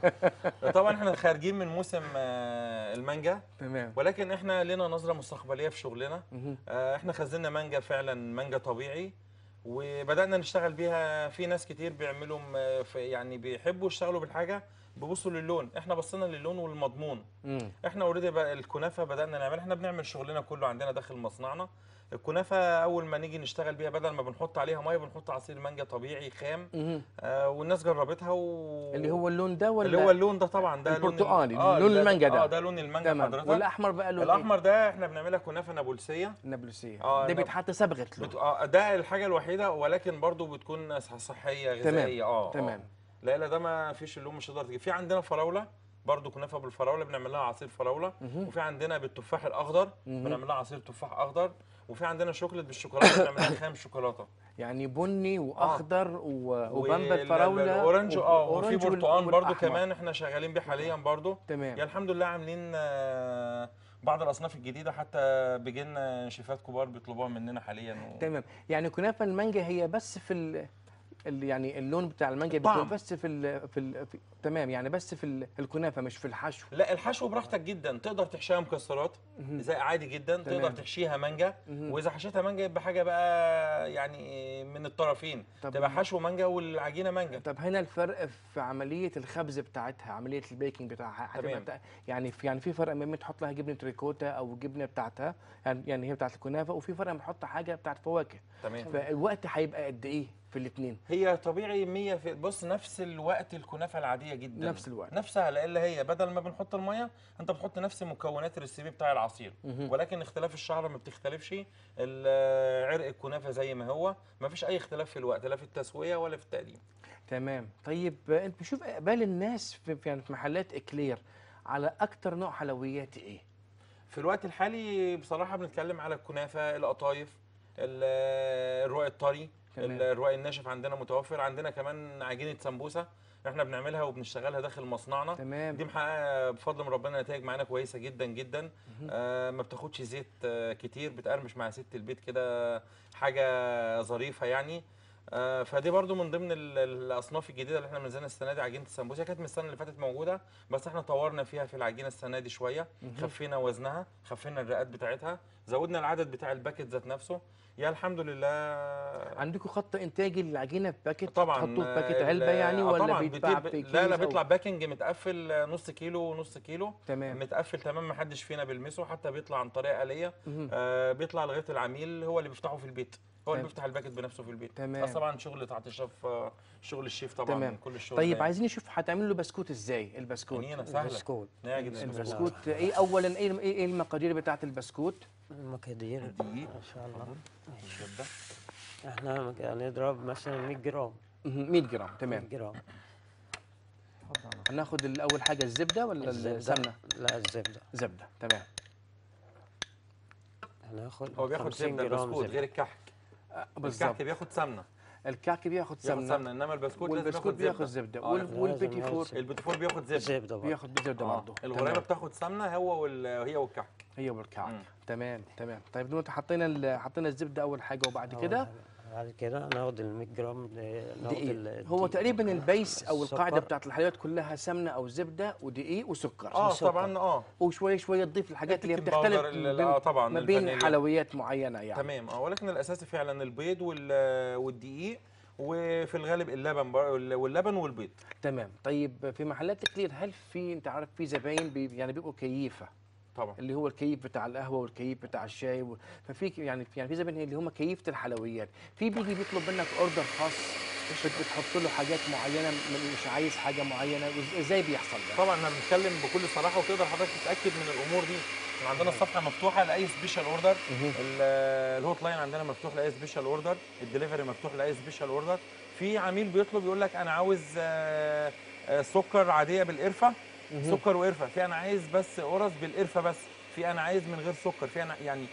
طبعا احنا خارجين من موسم آه، المانجا تمام ولكن احنا لنا نظره مستقبليه في شغلنا مهم. آه، احنا خزنا مانجا فعلا مانجا طبيعي وبدانا نشتغل بيها في ناس كتير بيعملوا م- في- يعني بيحبوا يشتغلوا بالحاجه بيبصوا للون احنا بصينا للون والمضمون مم. احنا اوريدي بقى الكنافه بدانا نعملها احنا بنعمل شغلنا كله عندنا داخل مصنعنا الكنافه اول ما نيجي نشتغل بيها بدل ما بنحط عليها ميه بنحط عصير مانجا طبيعي خام مهم. آه والناس جربتها و اللي هو اللون ده ولا اللي هو اللون ده طبعا ده لون ال- البرتقالي، آه، لون ده- المانجا ده. اه ده لون المانجا تمام حضرتك والاحمر بقى لون الاحمر ده احنا بنعملها كنافه نابلسيه النابلسيه آه، ده ناب- بيتحط صبغه بت... لون اه ده الحاجه الوحيده ولكن برضو بتكون صح- صحيه غذائيه اه آه. تمام لا لا ده ما فيش اللون مش هتقدر تجيب في عندنا فراوله برضو كنافه بالفراوله بنعمل لها عصير فراوله مهم. وفي عندنا بالتفاح الاخضر مهم. بنعمل لها عصير تفاح اخضر وفي عندنا شوكليت بالشوكولاته بنعمل لها خام شوكولاته يعني بني واخضر و- وبامبا وال- الفراوله الاورنج اه وفي وأورنج وال- برتقال برضو والأحمر. كمان احنا شغالين بيه حاليا برضو تمام يعني الحمد لله عاملين آه، بعض الاصناف الجديده حتى بيجينا شيفات كبار بيطلبوها مننا حاليا و... تمام يعني كنافه المانجا هي بس في ال... ال... يعني اللون بتاع المانجا بيكون طعم. بس في ال... في, ال... في تمام يعني بس في ال... الكنافه مش في الحشو لا الحشو براحتك جدا تقدر تحشيها مكسرات مهم. زي عادي جدا تمام. تقدر تحشيها مانجا مهم. واذا حشيتها مانجا يبقى حاجه بقى يعني من الطرفين طب تبقى حشو مانجا والعجينه مانجا طب هنا الفرق في عمليه الخبز بتاعتها عمليه البيكنج بتاعها هتبقى تمام. بتاع- يعني في يعني في فرق ما بين تحط لها جبنه ريكوتا او جبنه بتاعتها يعني يعني هي بتاعت الكنافه وفي فرق لما تحط حاجه بتاعت فواكه تمام فالوقت هيبقى قد ايه في الاثنين هي طبيعي 100 في بص نفس الوقت الكنافه العاديه جدا نفس الوقت. نفسها لان هي بدل ما بنحط الميه انت بتحط نفس مكونات الريسيبي بتاع العصير مهم. ولكن اختلاف الشعره ما بتختلفش ال- عرق الكنافه زي ما هو ما فيش اي اختلاف في الوقت لا في التسويه ولا في التقديم تمام طيب آه، انت بتشوف اقبال الناس في في- يعني في محلات اكلير على اكتر نوع حلويات ايه في الوقت الحالي بصراحه بنتكلم على الكنافه القطايف ال- الرقاق الطري تمام. الرقاق الناشف عندنا متوفر عندنا كمان عجينه سمبوسه احنا بنعملها وبنشتغلها داخل مصنعنا تمام دي محققه بفضل من ربنا نتائج معانا كويسه جدا جدا آه ما بتاخدش زيت آه كتير بتقرمش مع ست البيت كده حاجه ظريفه يعني آه فدي برضو من ضمن ال- الاصناف الجديده اللي احنا منزلنا السنه دي عجينه السمبوسه كانت من السنه اللي فاتت موجوده بس احنا طورنا فيها في العجينه السنه دي شويه خفينا وزنها خفينا الرقات بتاعتها زودنا العدد بتاع الباكت ذات نفسه يا الحمد لله عندكم خط انتاجي للعجينه في باكيت طبعا تحطوه في باكيت ال- علبه يعني آه ولا طبعا بيتباع بتبقى- في كيس لا لا أو- بيطلع باكنج متقفل آه، نص كيلو ونص كيلو تمام متقفل تمام ما حدش فينا بيلمسه حتى بيطلع عن طريقه آلية مهم. آه بيطلع لغايه العميل هو اللي بيفتحه في البيت هو اللي تمام. بيفتح الباكت بنفسه في البيت تمام. بس طبعا شغل تحت الشيف آه، شغل الشيف طبعا تمام. كل الشغل طيب ده عايزين نشوف هتعملوا له بسكوت ازاي البسكوت يعني سهله بسكوت نعجن البسكوت البسكوت ايه اولا ايه ايه إيه المقادير بتاعه البسكوت المقادير دقيق ما شاء الله الزبده احنا مك- هنضرب مثلا 100 جرام مهم. 100 جرام 100 تمام جرام هناخد الاول حاجه الزبده ولا الزبدة. السمنه لا الزبدة زبده تمام هناخد هو بياخد 50 زبده جرام البسكوت زبدة. غير الكحك آه، بالظبط الكحك بياخد سمنه الكعك بياخد بياخد سمنه سمنه انما البسكوت لازم والبسكوت ياخد بياخد زبده زبده آه، وال- لازم والبيتي ياخد فور زبدة. البوتيفور بياخد زبده زبدة برضه بياخد زبده آه. برضه الغريبه بتاخد سمنه هو وال... هي والكحك هي والكعك مم. تمام تمام طيب دلوقتي حطينا ال- حطينا الزبده اول حاجه وبعد أول كده حاجة. بعد كده هناخد ال 100 جرام ده- ناخد دقيق ال- هو الدقيق. تقريبا البيس او القاعده السكر. بتاعت الحلويات كلها سمنه او زبده ودقيق وسكر اه وسكر. طبعا اه وشويه شويه تضيف الحاجات اللي هي البيكنج بتختلف باودر، ال- ما بين- آه طبعا ما بين الفانيليا. حلويات معينه يعني تمام اه ولكن الاساسي فعلا البيض وال- والدقيق وفي الغالب اللبن بر- واللبن والبيض تمام طيب في محلات الكلير هل في انت عارف في زباين بي يعني بيبقوا كيفه طبعا اللي هو الكيف بتاع القهوه والكيف بتاع الشاي و... ففي ك- يعني يعني في زباين اللي هم كيفه الحلويات في بيجي بيطلب منك اوردر خاص بت- بتحط له حاجات معينه م- مش عايز حاجه معينه وإز- ازاي بيحصل ده طبعا احنا بنتكلم بكل صراحه وتقدر حضرتك تتاكد من الامور دي احنا عندنا الصفحه مفتوحه لاي سبيشال اوردر الهوت لاين عندنا مفتوح لاي سبيشال اوردر الدليفري مفتوح لاي سبيشال اوردر في عميل بيطلب يقول لك انا عاوز آه، آه، سكر عاديه بالقرفه سكر وقرفه في انا عايز بس قرص بالقرفه بس في انا عايز من غير سكر في انا يعني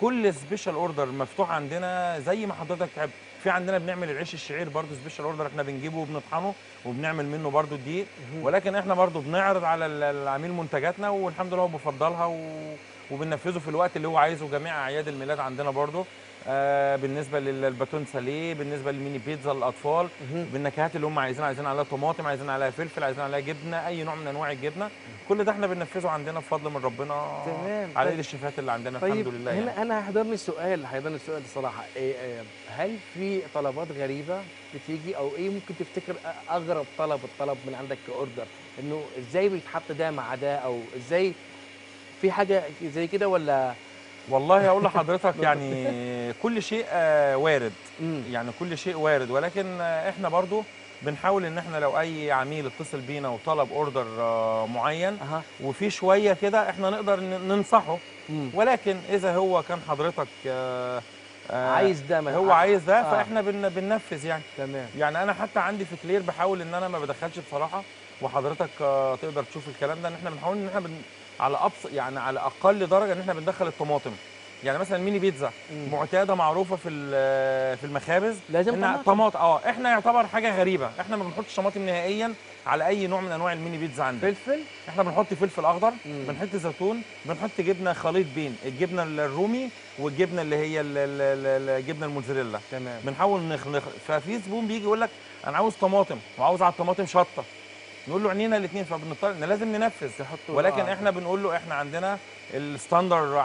كل سبيشال اوردر مفتوح عندنا زي ما حضرتك تحب في عندنا بنعمل العيش الشعير برضو سبيشال اوردر احنا بنجيبه وبنطحنه وبنعمل منه برضو الدقيق ولكن احنا برضو بنعرض على ال- العميل منتجاتنا والحمد لله هو بيفضلها و... وبننفذه في الوقت اللي هو عايزه جميع اعياد الميلاد عندنا برضو آه بالنسبه للباتون ساليه بالنسبه للميني بيتزا للاطفال بالنكهات اللي هم عايزين عايزين عليها طماطم عايزين عليها فلفل عايزين عليها جبنه اي نوع من انواع الجبنه كل ده احنا بننفذه عندنا بفضل من ربنا تمام. على طيب. ايد الشيفات اللي عندنا طيب الحمد لله يعني. هنا انا هيحضرني سؤال هيحضرني سؤال الصراحه إيه إيه هل في طلبات غريبه بتيجي او ايه ممكن تفتكر أ- اغرب طلب الطلب من عندك كاوردر انه ازاي بيتحط ده مع ده او ازاي في حاجه زي كده ولا والله اقول لحضرتك يعني كل شيء آه، وارد مم. يعني كل شيء وارد ولكن آه، احنا برضو بنحاول ان احنا لو اي عميل اتصل بينا وطلب اوردر آه، معين اها وفي شويه كده احنا نقدر ن- ننصحه مم. ولكن اذا هو كان حضرتك آه، آه، عايز ده مثلاً. هو عايز ده آه. فاحنا بن- بننفذ يعني تمام يعني انا حتى عندي في كلير بحاول ان انا ما بدخلش بصراحه وحضرتك آه، تقدر تشوف الكلام ده ان احنا بنحاول ان احنا بن... على ابسط يعني على اقل درجه ان احنا بندخل الطماطم يعني مثلا الميني بيتزا مم. معتاده معروفه في ال- في المخابز لازم انها طماطم. طماطم اه احنا يعتبر حاجه غريبه احنا ما بنحطش طماطم نهائيا على اي نوع من انواع الميني بيتزا عندنا فلفل احنا بنحط فلفل اخضر مم. بنحط زيتون بنحط جبنه خليط بين الجبنه الرومي والجبنه اللي هي ال- ال- ال- الجبنه الموتزاريلا تمام بنحاول نخ... نخ... ففي زبون بيجي يقول لك انا عاوز طماطم وعاوز على الطماطم شطه نقول له عينينا الاثنين فبنضطر إن لازم ننفذ تحطوا ولكن آه. احنا بنقول له احنا عندنا الستاندر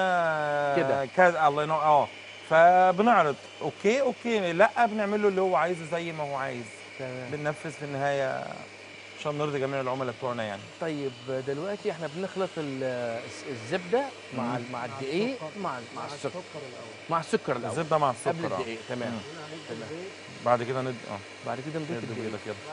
عندنا كده. كذا الله ينور اه فبنعرض اوكي اوكي لا بنعمل له اللي هو عايزه زي ما هو عايز تمام بننفذ في النهايه عشان نرضي جميع العملاء بتوعنا يعني طيب دلوقتي احنا بنخلط ال- الس- الزبده مع مم. ال- مع الدقيق مع مع السكر مع السكر الاول الزبده مع قبل السكر آه. الدقيق تمام مم. تمام بعد كده ند اه بعد كده نضيف ند الدقيق بيضة كده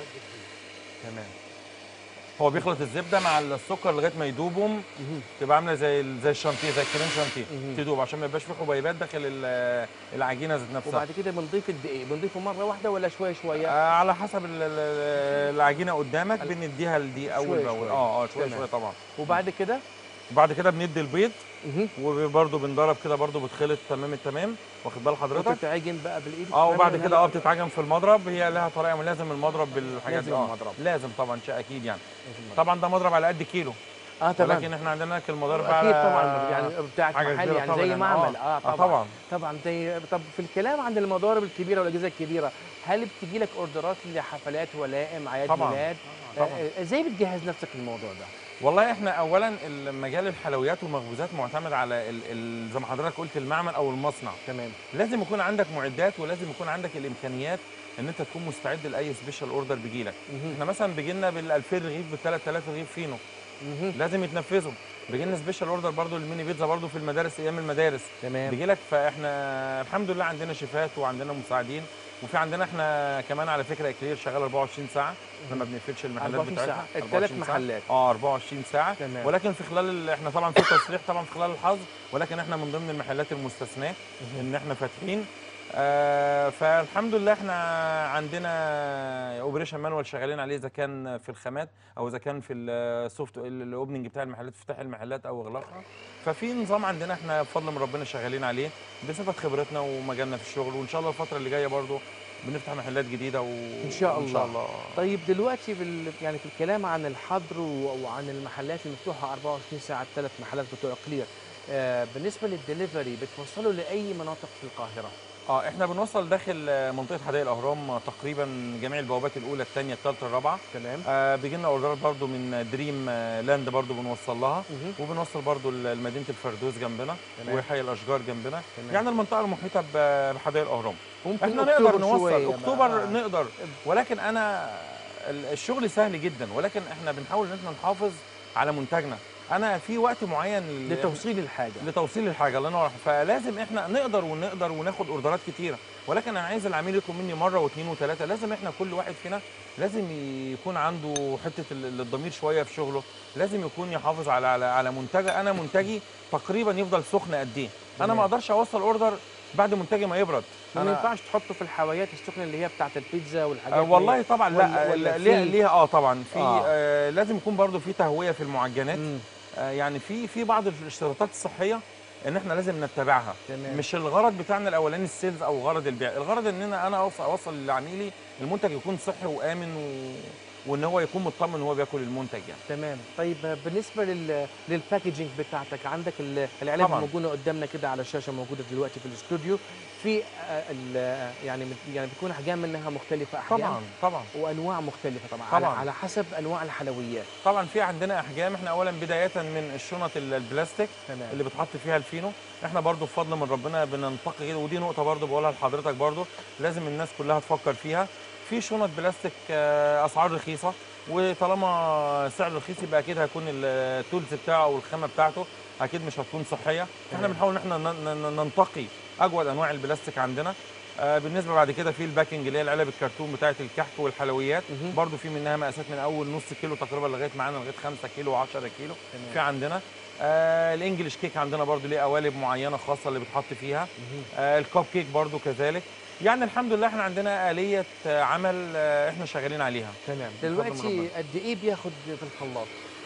تمام هو بيخلط الزبده مع السكر لغايه ما يدوبهم مهم. تبقى عامله زي ال- زي الشانتيه زي الكريم شانتيه مهم. تدوب عشان ما يبقاش في حبيبات داخل ال- العجينه ذات نفسها وبعد كده بنضيف الدقيق بنضيفه مره واحده ولا شويه شويه آه على حسب ال- ال- العجينه قدامك بنديها لدي اول شوية باول شوية. اه اه شويه تمام. شويه طبعا وبعد كده وبعد كده بندي البيض مهم. وبرده بنضرب كده برده بتخلط تمام التمام واخد بال حضرتك وتتعجن بقى بالايد اه وبعد تمام كده اه هلا. بتتعجن في المضرب هي لها طريقه لازم المضرب بالحاجات دي لازم اه المضرب. لازم طبعا شيء اكيد يعني طبعا ده مضرب على قد كيلو اه تمام ولكن احنا عندنا هناك المضارب اكيد على طبعا يعني بتاعت حاجة محل كبيرة يعني طبعاً زي يعني. معمل آه. اه آه طبعا طبعاً. طبعا زي طب في الكلام عن المضارب الكبيره والاجهزه الكبيره هل بتجي لك اوردرات لحفلات ولائم اعياد طبعاً. ميلاد طبعاً. آه، ازاي بتجهز نفسك للموضوع ده والله احنا اولا مجال الحلويات والمخبوزات معتمد على ال ال زي ما حضرتك قلت المعمل او المصنع تمام لازم يكون عندك معدات ولازم يكون عندك الامكانيات ان انت تكون مستعد لاي سبيشال اوردر بيجي لك مهم. احنا مثلا بيجي لنا بال 2000 رغيف بال 3000 رغيف فينو مهم. لازم يتنفذوا بيجي لنا سبيشال اوردر برضو الميني بيتزا برضو في المدارس ايام المدارس تمام بيجي لك فاحنا الحمد لله عندنا شيفات وعندنا مساعدين وفي عندنا احنا كمان على فكره اكلير شغال 24 ساعه احنا ما بنقفلش المحلات 24 بتاعتنا ساعة. 24 الثلاث ساعة. محلات. اه 24 ساعه تمام. ولكن في خلال ال... احنا طبعا في تصريح طبعا في خلال الحظر ولكن احنا من ضمن المحلات المستثناه ان احنا فاتحين آه فالحمد لله احنا عندنا اوبريشن مانوال شغالين عليه اذا كان في الخامات او اذا كان في السوفت الاوبننج بتاع المحلات افتتاح المحلات او اغلاقها ففي نظام عندنا احنا بفضل من ربنا شغالين عليه بصفه خبرتنا ومجالنا في الشغل وان شاء الله الفتره اللي جايه برضو بنفتح محلات جديده و... إن شاء ان الله. شاء الله طيب دلوقتي بال... يعني في الكلام عن الحظر و... وعن المحلات المفتوحه 24 ساعه الثلاث محلات بتوع كلير آه بالنسبه للدليفري بتوصلوا لاي مناطق في القاهره اه احنا بنوصل داخل آه، منطقه حدائق الاهرام آه، تقريبا جميع البوابات الاولى الثانيه الثالثه الرابعه تمام آه بيجي لنا اوردرات برضو من دريم آه، لاند برضو بنوصل لها مهم. وبنوصل برضو لمدينه الفردوس جنبنا تمام. وحي الاشجار جنبنا تمام. يعني المنطقه المحيطه ب- بحدائق الاهرام ممكن احنا أكتوبر نقدر نوصل شوية اكتوبر بقى. نقدر ولكن انا ال- الشغل سهل جدا ولكن احنا بنحاول ان احنا نحافظ على منتجنا انا في وقت معين لل- لتوصيل الحاجه لتوصيل الحاجه الله ينور عليك. فلازم احنا نقدر ونقدر وناخد اوردرات كتيره ولكن انا عايز العميل يطلب مني مره واثنين وثلاثه لازم احنا كل واحد فينا لازم يكون عنده حته ال- الضمير شويه في شغله لازم يكون يحافظ على على على منتجه انا منتجي تقريبا يفضل سخن قد ايه انا تمام. ما اقدرش اوصل اوردر بعد منتجي ما يبرد ما أنا- ينفعش تحطه في الحلويات السخنه اللي هي بتاعت البيتزا والحاجات آه دي. والله طبعا لا ولا- ولا لا ليها في- ليها اه طبعا في آه. آه. لازم يكون برضو في تهويه في المعجنات مم. آه، يعني في في بعض الاشتراطات الصحيه ان احنا لازم نتبعها تمام. مش الغرض بتاعنا الاولاني السيلز او غرض البيع الغرض ان انا انا اوصل اوصل لعميلي المنتج يكون صحي وامن و... وان هو يكون مطمن وهو بياكل المنتج يعني تمام طيب آه، بالنسبه لل للباكجينج بتاعتك عندك ال- العلب طبعاً. موجوده قدامنا كده على الشاشه موجوده دلوقتي في الاستوديو في آه، ال- آه، يعني يعني بتكون احجام منها مختلفه احجام طبعا طبعا وانواع مختلفه طبعا, على, طبعاً. على حسب انواع الحلويات طبعا في عندنا احجام احنا اولا بدايه من الشنط ال- البلاستيك تمام. اللي بتحط فيها الفينو احنا برضو بفضل من ربنا بننتقي كده ودي نقطه برضو بقولها لحضرتك برضو لازم الناس كلها تفكر فيها في شنط بلاستيك آه، اسعار رخيصه وطالما سعر رخيص يبقى اكيد هيكون التولز بتاعه والخامه بتاعته اكيد مش هتكون صحيه احنا بنحاول ان احنا ن- ن- ننتقي اجود انواع البلاستيك عندنا آه، بالنسبه بعد كده في الباكنج اللي هي العلب الكرتون بتاعه الكحك والحلويات مهم. برضو في منها مقاسات من اول نص كيلو تقريبا لغايه معانا لغايه 5 كيلو و10 كيلو تمام. في عندنا آه الانجليش كيك عندنا برضو ليه قوالب معينه خاصه اللي بتحط فيها آه الكوب كيك برضو كذلك يعني الحمد لله احنا عندنا آلية آه، عمل آه، احنا شغالين عليها تمام بفضل من دلوقتي ربنا. قد ايه بياخد في الخلاط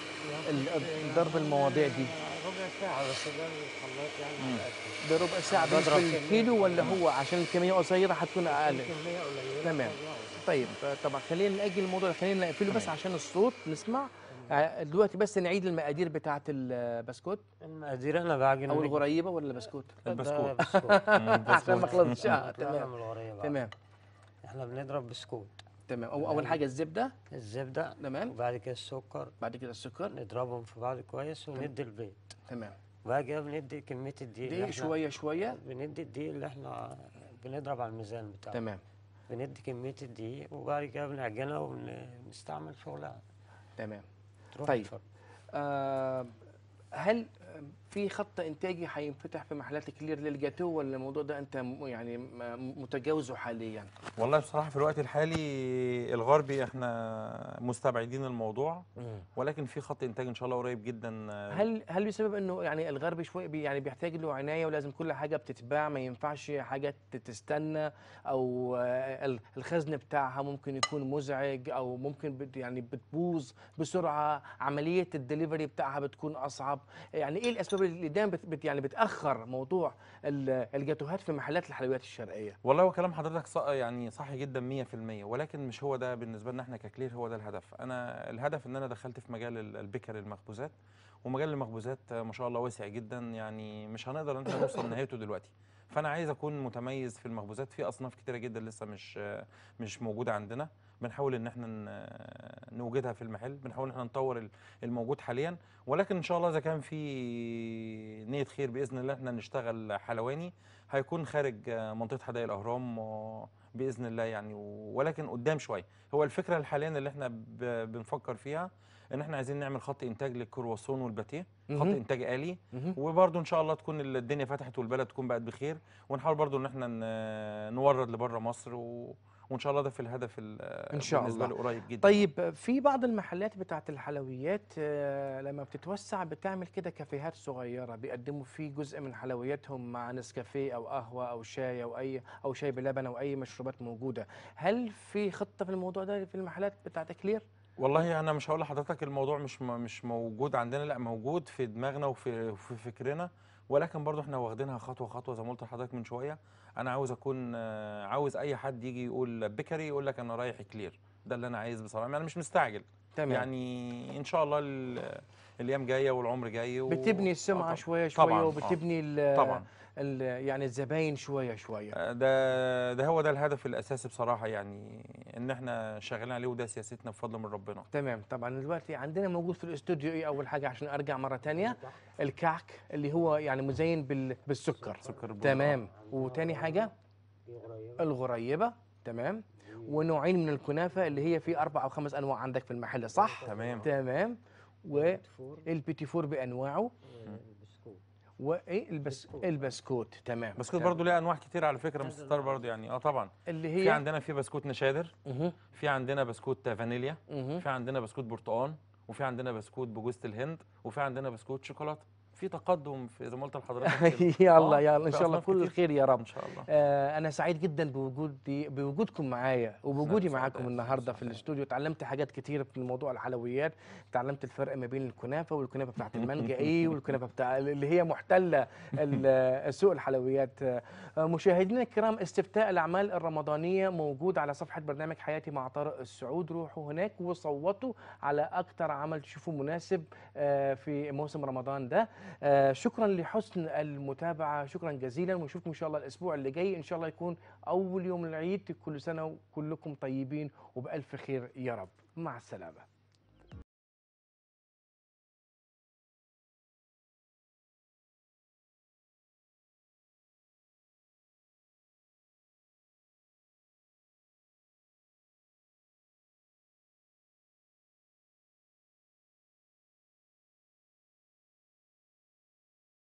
ال- ضرب المواضيع دي ربع ساعة بس ده الخلاط يعني مم. على قد ده ربع ساعه بضرب بالنسبه كمية. للكيلو ولا هو عشان الكميه قصيره هتكون اقل كمية قليلة تمام. طبعاً. طيب طبعا خلينا نأجل الموضوع ده، خلينا نقفله بس عشان الصوت نسمع آه، دلوقتي بس نعيد المقادير بتاعه البسكوت المقادير انا بعجن او من- الغريبه ولا بسكوت ده البسكوت. بسكوت عشان ما اخلطش آه، لا، تمام من الغرية بعد. تمام احنا بنضرب بسكوت تمام أو اول حاجه الزبده الزبدة تمام وبعد كده السكر بعد كده السكر نضربهم في بعض كويس وندي البيض تمام وبعد كده بندي كمية الدقيق اللي دقيق احنا- شويه شويه بندي الدقيق اللي احنا بنضرب على الميزان بتاعه تمام بندي كمية الدقيق وبعد كده بنعجنها ونستعمل شغلها تمام تروح طيب. الفرن. آه هل في خط انتاجي هينفتح في محلات كلير للجاتو ولا الموضوع ده انت م- يعني م- متجاوزه حاليا والله بصراحه في الوقت الحالي الغربي احنا مستبعدين الموضوع ولكن في خط انتاج ان شاء الله قريب جدا آه، هل هل بسبب انه يعني الغربي شويه بي يعني بيحتاج له عنايه ولازم كل حاجه بتتباع ما ينفعش حاجه تستنى او آه، ال- الخزن بتاعها ممكن يكون مزعج او ممكن بت يعني بتبوظ بسرعه عمليه الدليفري بتاعها بتكون اصعب يعني ايه الاسباب اللي دايما بت بت- يعني بتاخر موضوع ال- الجاتوهات في محلات الحلويات الشرقيه والله هو كلام حضرتك صح يعني صح جدا 100% ولكن مش هو ده بالنسبه لنا احنا ككلير هو ده الهدف انا الهدف ان انا دخلت في مجال ال- البيكر المخبوزات ومجال المخبوزات آه، ما شاء الله واسع جدا يعني مش هنقدر ان احنا نوصل لنهايته دلوقتي فانا عايز اكون متميز في المخبوزات في اصناف كتيره جدا لسه مش آه، مش موجوده عندنا بنحاول ان احنا ن- نوجدها في المحل بنحاول ان احنا نطور ال- الموجود حاليا ولكن ان شاء الله اذا كان في نيه خير باذن الله احنا نشتغل حلواني هيكون خارج آه، منطقه حدائق الاهرام آه، باذن الله يعني و- ولكن قدام شويه هو الفكره حاليا اللي احنا ب- بنفكر فيها ان احنا عايزين نعمل خط انتاج للكرواسون والباتيه خط مهم. انتاج الي مهم. وبرضه ان شاء الله تكون الدنيا فتحت والبلد تكون بقت بخير ونحاول برضه ان احنا ن- نورد لبره مصر و... وان شاء الله ده في الهدف ال- إن شاء بالنسبه الله. لي قريب جدا طيب في بعض المحلات بتاعت الحلويات آه، لما بتتوسع بتعمل كده كافيهات صغيرة بيقدموا فيه جزء من حلوياتهم مع نسكافيه أو قهوة أو شاي أو أي أو شاي بلبن أو أي مشروبات موجودة هل في خطة في الموضوع ده في المحلات بتاعت كلير؟ والله انا مش هقول لحضرتك الموضوع مش م- مش موجود عندنا لا موجود في دماغنا وفي في فكرنا ولكن برضه احنا واخدينها خطوه خطوه زي ما قلت لحضرتك من شويه انا عاوز اكون آه، عاوز اي حد يجي يقول بيكري يقول لك انا رايح كلير ده اللي انا عايز بصراحه انا مش مستعجل تمام يعني ان شاء الله ال- الايام جايه والعمر جاي و... بتبني آه السمعة طبعاً. شوية شوية طبعاً، آه. وبتبني ال- طبعا ال- يعني الزباين شوية شوية آه، ده ده هو ده الهدف الاساسي بصراحه يعني ان احنا شغالين عليه وده سياستنا بفضل من ربنا تمام طبعا دلوقتي عندنا موجود في الاستوديو ايه اول حاجه عشان ارجع مره تانية الكعك اللي هو يعني مزين بال... بالسكر سكر البودرة. تمام وتاني حاجه الغريبه تمام ونوعين من الكنافه اللي هي في اربع او خمس انواع عندك في المحل صح تمام تمام والبيتي فور بانواعه وايه البس... البسكوت تمام بسكوت تمام. برضو ليه انواع كتير على فكره مستر برضو يعني اه طبعا اللي في هي عندنا في بسكوت نشادر مه. في عندنا بسكوت فانيليا مه. في عندنا بسكوت برتقال وفي عندنا بسكوت بجوزة الهند وفي عندنا بسكوت شوكولاته في تقدم في زي ما قلت لحضرتك كده. يلا آه، يلا ان في شاء الله أصناف كل كتير. خير يا رب ان شاء الله آه، أنا سعيد جدا بوجودي بوجودكم معايا وبوجودي سعداء، معاكم سعداء، النهارده في سعداء. الاستوديو اتعلمت حاجات كتير في موضوع الحلويات اتعلمت الفرق ما بين الكنافه والكنافه بتاعت المانجا ايه والكنافه بتاع اللي هي محتله ال- سوق الحلويات آه، مشاهدينا الكرام استفتاء الاعمال الرمضانيه موجود على صفحه برنامج حياتي مع طارق السعود روحوا هناك وصوتوا على اكتر عمل تشوفوه مناسب آه، في موسم رمضان ده آه، شكرا لحسن المتابعه شكرا جزيلا ونشوفكم ان شاء الله الاسبوع اللي جاي ان شاء الله يكون اول يوم العيد كل سنه وكلكم طيبين وبالف خير يا رب مع السلامه